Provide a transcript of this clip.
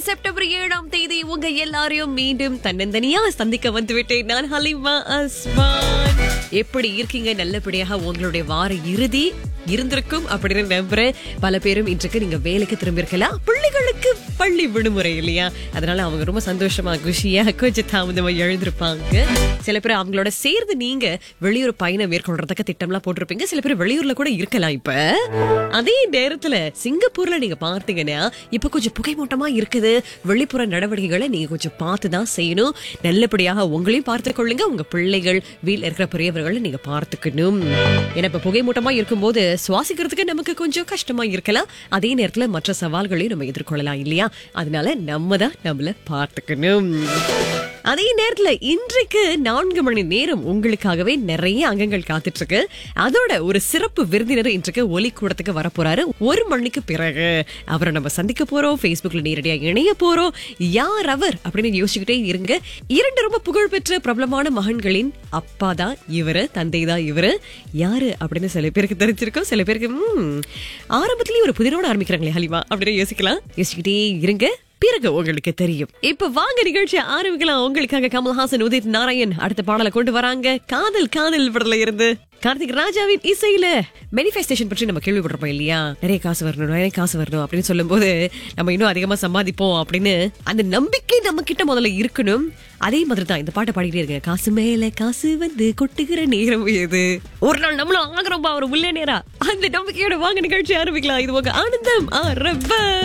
September ஏழாம் தேதி உங்க எல்லாரையும் மீண்டும் தன்னந்தனியா சந்திக்க வந்துவிட்டேன் நான் ஹலிமா அஸ்மான் எப்படி இருக்கீங்க நல்லபடியாக உங்களுடைய வார இறுதி இருந்திருக்கும் அப்படின்னு நம்புறேன் பல பேரும் இன்றைக்கு நீங்க வேலைக்கு திரும்பி இருக்கலாம் பிள்ளைகளுக்கு பள்ளி விடுமுறை இல்லையா அதனால அவங்க ரொம்ப சந்தோஷமா குஷியா கொஞ்சம் தாமதமா எழுந்திருப்பாங்க சில பேர் அவங்களோட சேர்ந்து நீங்க வெளியூர் பயணம் மேற்கொள்றதுக்கு திட்டம்லாம் போட்டிருப்பீங்க சில பேர் வெளியூர்ல கூட இருக்கலாம் இப்ப அதே நேரத்துல சிங்கப்பூர்ல நீங்க பார்த்தீங்கன்னா இப்ப கொஞ்சம் புகைமூட்டமா இருக்குது வெளிப்புற நடவடிக்கைகளை நீங்க கொஞ்சம் பார்த்து தான் செய்யணும் நல்லபடியாக உங்களையும் பார்த்துக் கொள்ளுங்க உங்க பிள்ளைகள் வீட்டில் இருக்கிற பெரியவர்களை நீங்க பார்த்துக்கணும் ஏன்னா இப்ப புகைமூட்டமா இருக்கும்போது சுவாசிக்கிறதுக்கு நமக்கு கொஞ்சம் கஷ்டமா இருக்கலாம் அதே நேரத்துல மற்ற சவால்களையும் நம்ம எதிர்கொள்ளலாம் இல்லையா அதனால நம்ம தான் நம்மள பார்த்துக்கணும் அதே நேரத்துல இன்றைக்கு நான்கு மணி நேரம் உங்களுக்காகவே நிறைய அங்கங்கள் காத்துட்டு இருக்கு அதோட ஒரு சிறப்பு விருந்தினர் இன்றைக்கு ஒலி கூடத்துக்கு வரப்போறாரு ஒரு மணிக்கு பிறகு அவரை நம்ம சந்திக்க போறோம் Facebookல நேரடியா இணைய போறோம் யார் அவர் அப்படின்னு யோசிச்சுக்கிட்டே இருங்க இரண்டு ரொம்ப புகழ்பெற்ற பிரபலமான மகன்களின் அப்பா தான் இவரு தந்தை தான் இவரு யாரு அப்படின்னு சில பேருக்கு தெரிஞ்சிருக்கும் சில பேருக்கு ம், ஆரம்பத்திலேயே ஒரு புதிரோட ஆரம்பிக்கிறாங்களே ஹலிமா அப்படின்னு யோசிக்கலாம் யோசிச்சுக்கிட்டே இருங்க பிறகு உங்களுக்கு தெரியும் இப்ப வாங்க நிகழ்ச்சி ஆரம்பிக்கலாம் உங்களுக்காக கமல்ஹாசன் உதித் நாராயண் அடுத்த பாடலை கொண்டு வராங்க காதல் காதல் படத்துல இருந்து கார்த்திக் ராஜாவின் இசையில மேனிஃபெஸ்டேஷன் பற்றி நம்ம கேள்விப்பட்டிருப்போம் இல்லையா நிறைய காசு வரணும் நிறைய காசு வரணும் அப்படின்னு சொல்லும்போது நம்ம இன்னும் அதிகமா சம்பாதிப்போம் அப்படின்னு அந்த நம்பிக்கை நம்ம கிட்ட முதல்ல இருக்கணும் அதே மாதிரி தான் இந்த பாட்டை பாடிக்கிட்டே இருங்க காசு மேல காசு வந்து கொட்டுகிற நேரம் இது ஒரு நாள் நம்மளும் ஆகிறோம்பா ஒரு முல்லே நேரா அந்த நம்பிக்கையோட வாங்க நிகழ்ச்சி ஆரம்பிக்கலாம் இது உங்க ஆனந்தம் ஆரம்ப